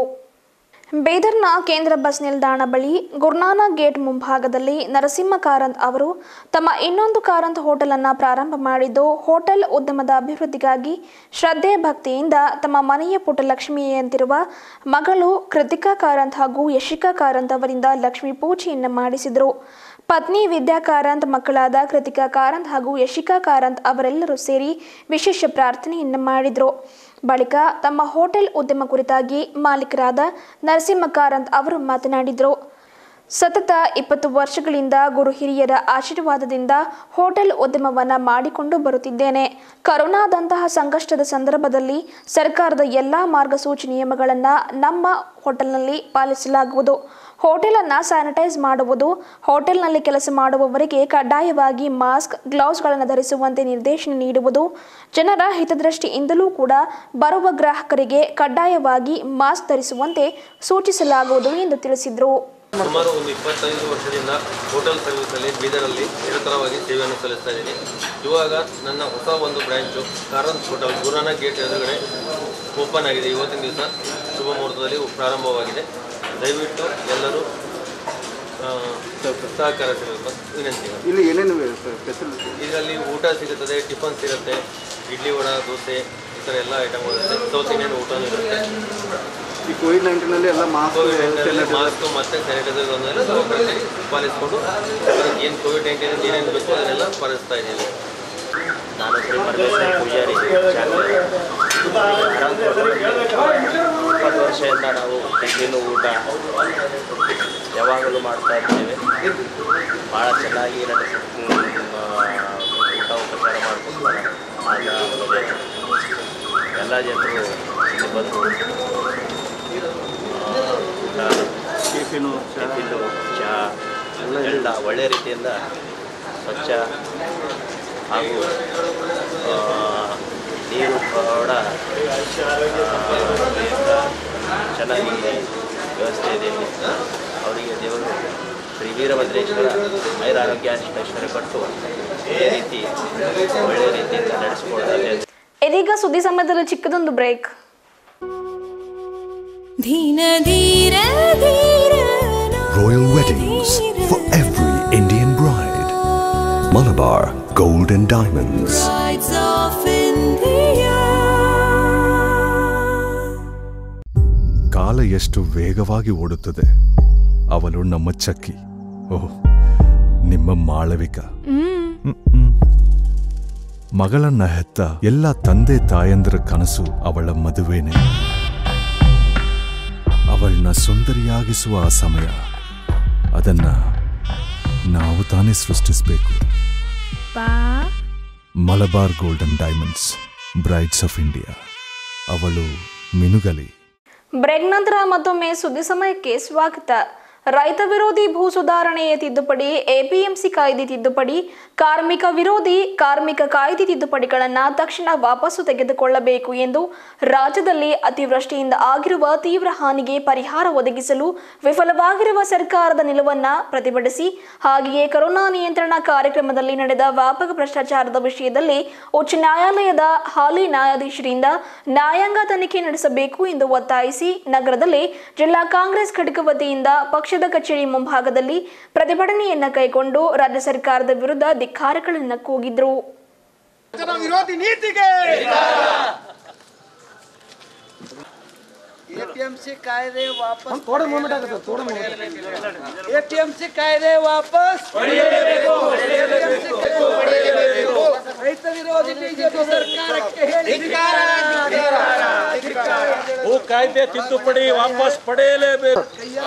ಬೇದರ್ನ ಕೇಂದ್ರ ಬಸ್ ನಿಲ್ದಾಣ ಬಳಿ ಗುರುನಾನಕ್ ಗೇಟ್ ಮುಂಭಾಗದಲ್ಲಿ ನರಸಿಂಹ ಕಾರಂತ್ ಅವರು ತಮ್ಮ ಇನ್ನೊಂದು ಕಾರಂತ್ ಹೋಟೆಲ್ ಅನ್ನ ಪ್ರಾರಂಭ ಮಾಡಿದ್ದು ಹೋಟೆಲ್ ಉದ್ಯಮದ ಅಭಿವೃದ್ಧಿಗಾಗಿ ಶ್ರದ್ಧೆ ಭಕ್ತಿಯಿಂದ ತಮ್ಮ ಮನೆಯ ಪುಟ್ಟಲಕ್ಷ್ಮಿಯಂತಿರುವ ಮಗಳು ಕೃತಿಕಾ ಕಾರಂತ್ ಹಾಗೂ ಯಶಿಕಾ ಕಾರಂತ್ ಅವರಿಂದ ಲಕ್ಷ್ಮೀ ಪೂಜೆಯನ್ನು ಮಾಡಿಸಿದರು ಪತ್ನಿ ವಿದ್ಯಾ ಕಾರಂತ್ ಮಕ್ಕಳಾದ ಕೃತಿಕಾ ಕಾರಂತ್ ಹಾಗೂ ಯಶಿಕಾ ಕಾರಂತ್ ಅವರೆಲ್ಲರೂ ಸೇರಿ ವಿಶೇಷ ಪ್ರಾರ್ಥನೆಯನ್ನು ಮಾಡಿದರು ಬಳಿಕ ತಮ್ಮ ಹೋಟೆಲ್ ಉದ್ಯಮ ಕುರಿತಾಗಿ ಮಾಲೀಕರಾದ ನರಸಿಂಹ ಕಾರಂತ್ ಅವರು ಮಾತನಾಡಿದರು ಸತತ ಇಪ್ಪತ್ತು ವರ್ಷಗಳಿಂದ ಗುರು ಹಿರಿಯರ ಆಶೀರ್ವಾದದಿಂದ ಹೋಟೆಲ್ ಉದ್ಯಮವನ್ನು ಮಾಡಿಕೊಂಡು ಬರುತ್ತಿದ್ದೇನೆ ಕರೋನಾದಂತಹ ಸಂಕಷ್ಟದ ಸಂದರ್ಭದಲ್ಲಿ ಸರ್ಕಾರದ ಎಲ್ಲ ಮಾರ್ಗಸೂಚಿ ನಿಯಮಗಳನ್ನು ನಮ್ಮ ಹೋಟೆಲ್ನಲ್ಲಿ ಪಾಲಿಸಲಾಗುವುದು ಹೋಟೆಲನ್ನು ಸ್ಯಾನಿಟೈಸ್ ಮಾಡುವುದು ಹೋಟೆಲ್ನಲ್ಲಿ ಕೆಲಸ ಮಾಡುವವರಿಗೆ ಕಡ್ಡಾಯವಾಗಿ ಮಾಸ್ಕ್ ಗ್ಲೌಸ್ಗಳನ್ನು ಧರಿಸುವಂತೆ ನಿರ್ದೇಶನ ನೀಡುವುದು ಜನರ ಹಿತದೃಷ್ಟಿಯಿಂದಲೂ ಕೂಡ ಬರುವ ಗ್ರಾಹಕರಿಗೆ ಕಡ್ಡಾಯವಾಗಿ ಮಾಸ್ಕ್ ಧರಿಸುವಂತೆ ಸೂಚಿಸಲಾಗುವುದು ಎಂದು ತಿಳಿಸಿದರು ಸುಮಾರು ಒಂದು ಇಪ್ಪತ್ತೈದು ವರ್ಷದಿಂದ ಹೋಟೆಲ್ ಸರ್ವಿಸಲ್ಲಿ ಬೀದರಲ್ಲಿ ನಿರಂತರವಾಗಿ ಸೇವೆಯನ್ನು ಸಲ್ಲಿಸ್ತಾ ಇದ್ದೀನಿ ಇವಾಗ ನನ್ನ ಹೊಸ ಒಂದು branch Karanth hotel Guru Nanak gate ಎದುರುಗಡೆ ಓಪನ್ ಆಗಿದೆ ಇವತ್ತಿನ ದಿವಸ ಶುಭ ಮುಹೂರ್ತದಲ್ಲಿ ಪ್ರಾರಂಭವಾಗಿದೆ ದಯವಿಟ್ಟು ಎಲ್ಲರೂ ಆ, ಸಹಕರಿಸಬೇಕು ವಿನಂತಿ ಇಲ್ಲಿ ಏನೇನು ಫೆಸಿಲಿಟಿ ಇದರಲ್ಲಿ ಊಟ ಸಿಗುತ್ತದೆ ಟಿಫನ್ ಸಿಗುತ್ತೆ ಇಡ್ಲಿ ವಡ ದೋಸೆ ಈ ಥರ ಎಲ್ಲ ಐಟಮ್ಗಳು ಇರುತ್ತೆ ಸೌತ್ ಇಂಡಿಯನ್ ಊಟನೂ ಇರುತ್ತೆ ಈ ಕೋವಿಡ್ ನೈನ್ಟೀನಲ್ಲಿ ಎಲ್ಲ ಮಾಸ್ಕ್ ಕೋವಿಡ್ ಮಾಸ್ಕ್ ಮತ್ತೆ ಸ್ಯಾನಿಟೈಸರ್ ಅದನ್ನೆಲ್ಲ ನಾವು ಕರೆಕ್ಟಾಗಿ ಪಾಲಿಸ್ಕೊಂಡು ಏನು ಕೋವಿಡ್ ನೈನ್ಟೀನ್ ಏನೇನು ಬೇಕು ಅದನ್ನೆಲ್ಲ ಪಾಲಿಸ್ತಾ ಇದ್ದೀವಿ ನಾನು ಶ್ರೀ ಪರಮೇಶ್ವರ ಪೂಜಾರಿ ಚಾಕ್ರಿ. ಇಪ್ಪತ್ತು ವರ್ಷದಿಂದ ನಾವು ಟಿಫಿನು ಊಟ ಯಾವಾಗಲೂ ಮಾಡ್ತಾ ಇದ್ದೇವೆ ಭಾಳ ಚೆನ್ನಾಗಿ ನಡೆಸಿ ಊಟ ಉಪಚಾರ ಮಾಡ್ಕೊಂಡು ಆಗ ಆಮೇಲೆ ಎಲ್ಲ ಜನರು ಇಲ್ಲಿ ಬಂದು ಆ, ಊಟ ಟಿಫಿನು ಟಿಫಿನು ಚಹಾ ಎಲ್ಲ ಒಳ್ಳೆಯ ರೀತಿಯಿಂದ ಸ್ವಚ್ಛ ಹಾಗೂ ಆ, ನೀರು ಕೂಡ ಆ, ಚೆನ್ನಾಗಿ ವ್ಯವಸ್ಥೆ ಇದೆ ಇಲ್ಲಿ. ಅವರಿಗೆ ದೇವರು ಶ್ರೀ ವೀರಭದ್ರೇಶ್ವರ ಐರಾರೋಗ್ಯ ಐಶ್ವರ್ಯ ಕೊಟ್ಟು ಇದೇ ರೀತಿ ಒಳ್ಳೆಯ ರೀತಿಯಿಂದ ನಡೆಸಿಕೊಳ್ಳಲಿ ಅಂತ ಇದೀಗ ಸುದ್ದಿ ಸಮಯದಲ್ಲಿ ಚಿಕ್ಕದೊಂದು ಬ್ರೇಕ್ ಧೀನ ಧೀರ ಧೀರ Royal weddings for every Indian bride. Malabar Gold and Diamonds. Brides of India. ಕಾಲ ಎಷ್ಟು ವೇಗವಾಗಿ ಓಡುತ್ತದೆ ಅವಳು ನಮ್ಮ ಚಕ್ಕಿ ಓಹ್ ನಿಮ್ಮ ಮಾಳವಿಕ ಹ್ಮ್, ಹ್ಮ್. ಮಗಳನ್ನ ಹೆತ್ತ ಎಲ್ಲ ತಂದೆ ತಾಯಂದ್ರ ಕನಸು ಅವಳ ಮದುವೆನೇ ಅವಳನ್ನ ಸುಂದರಿಯಾಗಿಸುವ ಆ ಸಮಯ ಅದನ್ನ ನಾವು ತಾನೇ ಸೃಷ್ಟಿಸಬೇಕು Malabar golden diamonds brides of India ಅವಳು ಮಿನುಗಲಿ ಬ್ರೇಕ್ ನಂತರ ಮತ್ತೊಮ್ಮೆ ಸುದ್ದಿ ಸಮಯಕ್ಕೆ ಸ್ವಾಗತ ರೈತ ವಿರೋಧಿ ಭೂ ಸುಧಾರಣೆಯ ತಿದ್ದುಪಡಿ ಎಪಿಎಂಸಿ ಕಾಯ್ದೆ ತಿದ್ದುಪಡಿ ಕಾರ್ಮಿಕ ವಿರೋಧಿ ಕಾರ್ಮಿಕ ಕಾಯ್ದೆ ತಿದ್ದುಪಡಿಗಳನ್ನು ತಕ್ಷಣ ವಾಪಸ್ಸು ತೆಗೆದುಕೊಳ್ಳಬೇಕು ಎಂದು ರಾಜ್ಯದಲ್ಲಿ ಅತಿವೃಷ್ಟಿಯಿಂದ ಆಗಿರುವ ತೀವ್ರ ಹಾನಿಗೆ ಪರಿಹಾರ ಒದಗಿಸಲು ವಿಫಲವಾಗಿರುವ ಸರ್ಕಾರದ ನಿಲುವನ್ನ ಪ್ರತಿಭಟಿಸಿ ಹಾಗೆಯೇ ಕೊರೋನಾ ನಿಯಂತ್ರಣ ಕಾರ್ಯಕ್ರಮದಲ್ಲಿ ನಡೆದ ವ್ಯಾಪಕ ಭ್ರಷ್ಟಾಚಾರದ ವಿಷಯದಲ್ಲಿ ಉಚ್ಚ ನ್ಯಾಯಾಲಯದ ಹಾಲಿ ನ್ಯಾಯಾಧೀಶರಿಂದ ನ್ಯಾಯಾಂಗ ತನಿಖೆ ನಡೆಸಬೇಕು ಎಂದು ಒತ್ತಾಯಿಸಿ ನಗರದಲ್ಲಿ ಜಿಲ್ಲಾ ಕಾಂಗ್ರೆಸ್ ಘಟಕ ವತಿಯಿಂದ ಪಕ್ಷದ ಕಚೇರಿ ಮುಂಭಾಗದಲ್ಲಿ ಪ್ರತಿಭಟನೆಯನ್ನ ಕೈಗೊಂಡು ರಾಜ್ಯ ಸರ್ಕಾರದ ವಿರುದ್ಧ ಧಿಕ್ಕಾರಗಳನ್ನು ಕೂಗಿದ್ರು ವಿರೋಧಿ ನೀತಿಗೆ ಎಪಿಎಂಸಿ ಕಾಯ್ದೆ ವಾಪಸ್ ತೋಡ ಮೂಮೆಂಟ್ ಆಗುತ್ತೆ ತೋಡ ಎಪಿಎಂಸಿ ಕಾಯ್ದೆ ವಾಪಸ್ ರೈತ ವಿರೋಧಿ ಬಿಜೆಪಿ ಸರ್ಕಾರಕ್ಕೆ ಹೇಳಿ ಭೂ ಕಾಯ್ದೆ ತಿದ್ದುಪಡಿ ವಾಪಸ್ ಪಡೆಯಲೇಬೇಕು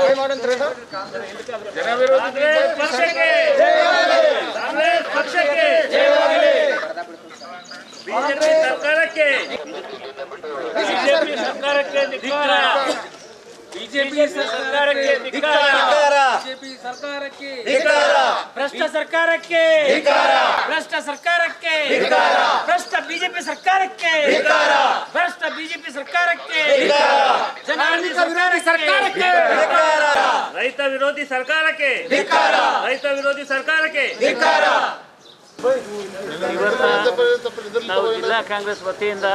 ಬಿಜೆಪಿ ಸರ್ಕಾರಕ್ಕೆ ಬಿಜೆಪಿ ಸರ್ಕಾರಕ್ಕೆ ಧಿಕ್ಕಾರ ಬಿಜೆಪಿ ಸರ್ಕಾರಕ್ಕೆ ಧಿಕ್ಕಾರ ಬಿಜೆಪಿ ಸರ್ಕಾರಕ್ಕೆ ಭ್ರಷ್ಟ ಸರ್ಕಾರಕ್ಕೆ ಭ್ರಷ್ಟ ಸರ್ಕಾರಕ್ಕೆ ಭ್ರಷ್ಟ ಬಿಜೆಪಿ ಸರ್ಕಾರಕ್ಕೆ ಭ್ರಷ್ಟ ಬಿಜೆಪಿ ಸರ್ಕಾರಕ್ಕೆ ಜನಾರ್ದನ ವಿರೋಧಿ ಸರ್ಕಾರಕ್ಕೆ ರೈತ ವಿರೋಧಿ ಸರ್ಕಾರಕ್ಕೆ ರೈತ ವಿರೋಧಿ ಸರ್ಕಾರಕ್ಕೆ ನಾವು ಜಿಲ್ಲಾ ಕಾಂಗ್ರೆಸ್ ವತಿಯಿಂದ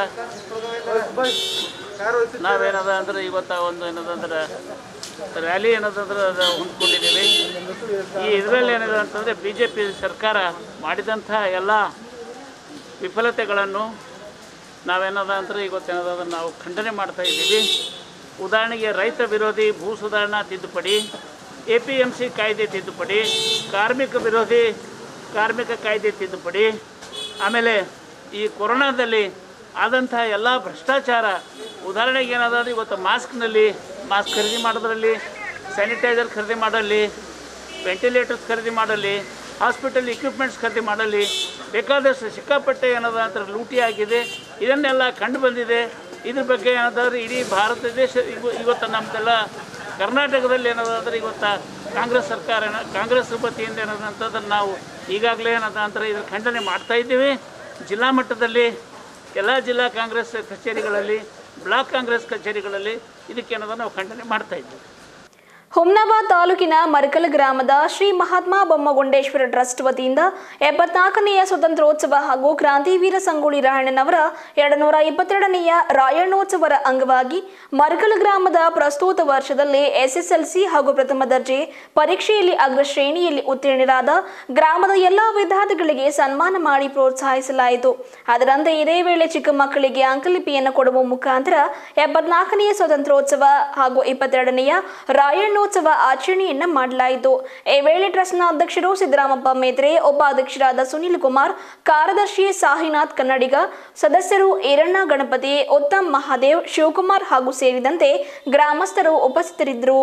ನಾವೇನದ ಅಂದ್ರೆ ಇವತ್ತ ಒಂದು ಏನದ ಅಂದ್ರೆ ರ್ಯಾಲಿ ಏನದಂದ್ರೆ ಅದು ಹೊಂದ್ಕೊಂಡಿದ್ದೀವಿ ಈ ಇದರಲ್ಲಿ ಏನಿದೆ ಅಂತಂದರೆ ಬಿ ಜೆ ಪಿ ಸರ್ಕಾರ ಮಾಡಿದಂಥ ಎಲ್ಲ ವಿಫಲತೆಗಳನ್ನು ನಾವೇನದ ಅಂದ್ರೆ ಇವತ್ತೇನದ ಅದನ್ನು ನಾವು ಖಂಡನೆ ಮಾಡ್ತಾ ಇದ್ದೀವಿ ಉದಾಹರಣೆಗೆ ರೈತ ವಿರೋಧಿ ಭೂ ಸುಧಾರಣಾ ತಿದ್ದುಪಡಿ ಎ ಪಿ ಎಮ್ ಸಿ ಕಾಯ್ದೆ ತಿದ್ದುಪಡಿ ಕಾರ್ಮಿಕ ವಿರೋಧಿ ಕಾರ್ಮಿಕ ಕಾಯ್ದೆ ತಿದ್ದುಪಡಿ ಆಮೇಲೆ ಈ ಕೊರೋನಾದಲ್ಲಿ ಆದಂತಹ ಎಲ್ಲ ಭ್ರಷ್ಟಾಚಾರ ಉದಾಹರಣೆಗೆ ಏನಾದರೂ ಇವತ್ತು ಮಾಸ್ಕ್ನಲ್ಲಿ ಮಾಸ್ಕ್ ಖರೀದಿ ಮಾಡೋದ್ರಲ್ಲಿ ಸ್ಯಾನಿಟೈಸರ್ ಖರೀದಿ ಮಾಡಲಿ ವೆಂಟಿಲೇಟರ್ಸ್ ಖರೀದಿ ಮಾಡಲಿ ಹಾಸ್ಪಿಟಲ್ ಇಕ್ವಿಪ್ಮೆಂಟ್ಸ್ ಖರೀದಿ ಮಾಡಲಿ ಬೇಕಾದಷ್ಟು ಸಿಕ್ಕಾಪಟ್ಟೆ ಏನದ ಅಂತ ಲೂಟಿ ಆಗಿದೆ ಇದನ್ನೆಲ್ಲ ಕಂಡು ಬಂದಿದೆ ಇದ್ರ ಬಗ್ಗೆ ಏನಾದರೂ ಇಡೀ ಭಾರತ ದೇಶ ಇವ- ಇವತ್ತು ನಮ್ಮದೆಲ್ಲ ಕರ್ನಾಟಕದಲ್ಲಿ ಏನದಾದ್ರೆ ಇವತ್ತು ಕಾಂಗ್ರೆಸ್ ಸರ್ಕಾರ ಏನ- ಕಾಂಗ್ರೆಸ್ ವತಿಯಿಂದ ಏನದಂತದನ್ನು ನಾವು ಈಗಾಗಲೇ ಏನದ ಅಂದ್ರೆ ಇದ್ರ ಖಂಡನೆ ಮಾಡ್ತಾ ಇದ್ದೀವಿ ಜಿಲ್ಲಾ ಮಟ್ಟದಲ್ಲಿ ಎಲ್ಲ ಜಿಲ್ಲಾ ಕಾಂಗ್ರೆಸ್ ಕಚೇರಿಗಳಲ್ಲಿ ಬ್ಲಾಕ್ ಕಾಂಗ್ರೆಸ್ ಕಚೇರಿಗಳಲ್ಲಿ ಇದಕ್ಕೇನದ ನಾವು ಖಂಡನೆ ಮಾಡ್ತಾ ಇದ್ದೀವಿ ಹುಮ್ನಾಬಾದ್ ತಾಲೂಕಿನ ಮರ್ಕಲ್ ಗ್ರಾಮದ ಶ್ರೀ ಮಹಾತ್ಮ ಬೊಮ್ಮಗೊಂಡೇಶ್ವರ ಟ್ರಸ್ಟ್ ವತಿಯಿಂದ ಎಪ್ಪತ್ನಾಲ್ಕನೆಯ ಸ್ವತಂತ್ರೋತ್ಸವ ಹಾಗೂ ಕ್ರಾಂತಿವೀರ ಸಂಗೊಳ್ಳಿ ರಾಯಣ್ಣನವರ ಎರಡು ನೂರ ಇಪ್ಪತ್ತೆರಡನೆಯ ರಾಯಣ್ಣೋತ್ಸವದ ಅಂಗವಾಗಿ ಮರ್ಕಲ್ ಗ್ರಾಮದ ಪ್ರಸ್ತುತ ವರ್ಷದಲ್ಲಿ ಎಸ್ಎಸ್ಎಲ್ಸಿ ಹಾಗೂ ಪ್ರಥಮ ದರ್ಜೆ ಪರೀಕ್ಷೆಯಲ್ಲಿ ಅಗ್ರ ಶ್ರೇಣಿಯಲ್ಲಿ ಉತ್ತೀರ್ಣರಾದ ಗ್ರಾಮದ ಎಲ್ಲಾ ವಿದ್ಯಾರ್ಥಿಗಳಿಗೆ ಸನ್ಮಾನ ಮಾಡಿ ಪ್ರೋತ್ಸಾಹಿಸಲಾಯಿತು ಅದರಂತೆ ಇದೇ ವೇಳೆ ಚಿಕ್ಕ ಮಕ್ಕಳಿಗೆ ಅಂಕಲಿಪಿಯನ್ನು ಕೊಡುವ ಮುಖಾಂತರ ಎಪ್ಪತ್ನಾಲ್ಕನೆಯ ಸ್ವತಂತ್ರೋತ್ಸವ ಹಾಗೂ ಇಪ್ಪತ್ತೆರಡನೆಯ ರಾಯಣ್ಣೋತ್ಸವ ಆಚರಣೆಯನ್ನ ಮಾಡಲಾಯಿತು ಈ ವೇಳೆ ಟ್ರಸ್ಟ್ನ ಅಧ್ಯಕ್ಷರು ಸಿದ್ದರಾಮಪ್ಪ ಮೇತ್ರೆ ಉಪಾಧ್ಯಕ್ಷರಾದ ಸುನಿಲ್ ಕುಮಾರ್ ಕಾರ್ಯದರ್ಶಿ ಸಾಹಿನಾಥ್ ಕನ್ನಡಿಗ ಸದಸ್ಯರು ಈರಣ್ಣ ಗಣಪತಿ ಉತ್ತಮ್ ಮಹಾದೇವ್ ಶಿವಕುಮಾರ್ ಹಾಗೂ ಸೇರಿದಂತೆ ಗ್ರಾಮಸ್ಥರು ಉಪಸ್ಥಿತರಿದ್ದರು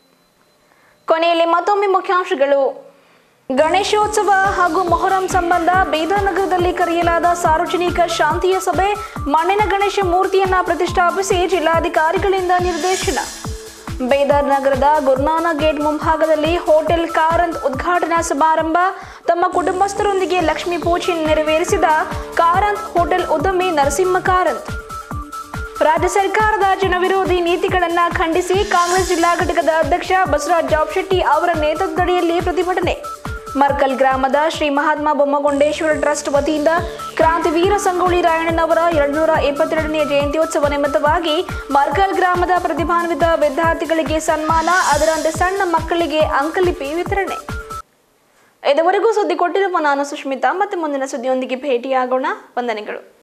ಕೊನೆಯಲ್ಲಿ ಮತ್ತೊಮ್ಮೆ ಮುಖ್ಯಾಂಶಗಳು ಗಣೇಶೋತ್ಸವ ಹಾಗೂ ಮೊಹರಂ ಸಂಬಂಧ ಬೀದರ್ ನಗರದಲ್ಲಿ ಕರೆಯಲಾದ ಸಾರ್ವಜನಿಕ ಶಾಂತಿಯ ಸಭೆ ಮಣ್ಣಿನ ಗಣೇಶ ಮೂರ್ತಿಯನ್ನ ಪ್ರತಿಷ್ಠಾಪಿಸಿ ಜಿಲ್ಲಾಧಿಕಾರಿಗಳಿಂದ ನಿರ್ದೇಶನ ಬೇದರ್ ನಗರದ ಗುರುನಾನಕ್ ಗೇಟ್ ಮುಂಭಾಗದಲ್ಲಿ ಹೋಟೆಲ್ ಕಾರಂತ್ ಉದ್ಘಾಟನಾ ಸಮಾರಂಭ ತಮ್ಮ ಕುಟುಂಬಸ್ಥರೊಂದಿಗೆ ಲಕ್ಷ್ಮೀ ಪೂಜೆ ನೆರವೇರಿಸಿದ ಕಾರಂತ್ ಹೋಟೆಲ್ ಉದ್ಯಮಿ ನರಸಿಂಹ ಕಾರಂತ್ ರಾಜ್ಯ ಸರ್ಕಾರದ ಜನವಿರೋಧಿ ನೀತಿಗಳನ್ನ ಖಂಡಿಸಿ ಕಾಂಗ್ರೆಸ್ ಜಿಲ್ಲಾ ಘಟಕದ ಅಧ್ಯಕ್ಷ ಬಸವರಾಜ್ ಜಾಬ್ ಶೆಟ್ಟಿ ಅವರ ನೇತೃತ್ವದಡಿಯಲ್ಲಿ ಪ್ರತಿಭಟನೆ ಮರ್ಕಲ್ ಗ್ರಾಮದ ಶ್ರೀ ಮಹಾತ್ಮ ಬೊಮ್ಮಗೊಂಡೇಶ್ವರ ಟ್ರಸ್ಟ್ ವತಿಯಿಂದ ಕ್ರಾಂತಿವೀರ ಸಂಗೊಳ್ಳಿ ರಾಯಣ್ಣನವರ ಎರಡುನೂರ ಇಪ್ಪತ್ತೆರಡನೇ ಜಯಂತ್ಯೋತ್ಸವ ನಿಮಿತ್ತವಾಗಿ ಮರ್ಕಲ್ ಗ್ರಾಮದ ಪ್ರತಿಭಾನ್ವಿತ ವಿದ್ಯಾರ್ಥಿಗಳಿಗೆ ಸನ್ಮಾನ ಅದರಂತೆ ಸಣ್ಣ ಮಕ್ಕಳಿಗೆ ಅಂಕಲಿಪಿ ವಿತರಣೆ ಇದುವರೆಗೂ ಸುದ್ದಿ ಕೊಟ್ಟಿರುವ ನಾನು ಸುಷ್ಮಿತಾ ಮತ್ತೆ ಮುಂದಿನ ಸುದ್ದಿಯೊಂದಿಗೆ ಭೇಟಿಯಾಗೋಣ ವಂದನೆಗಳು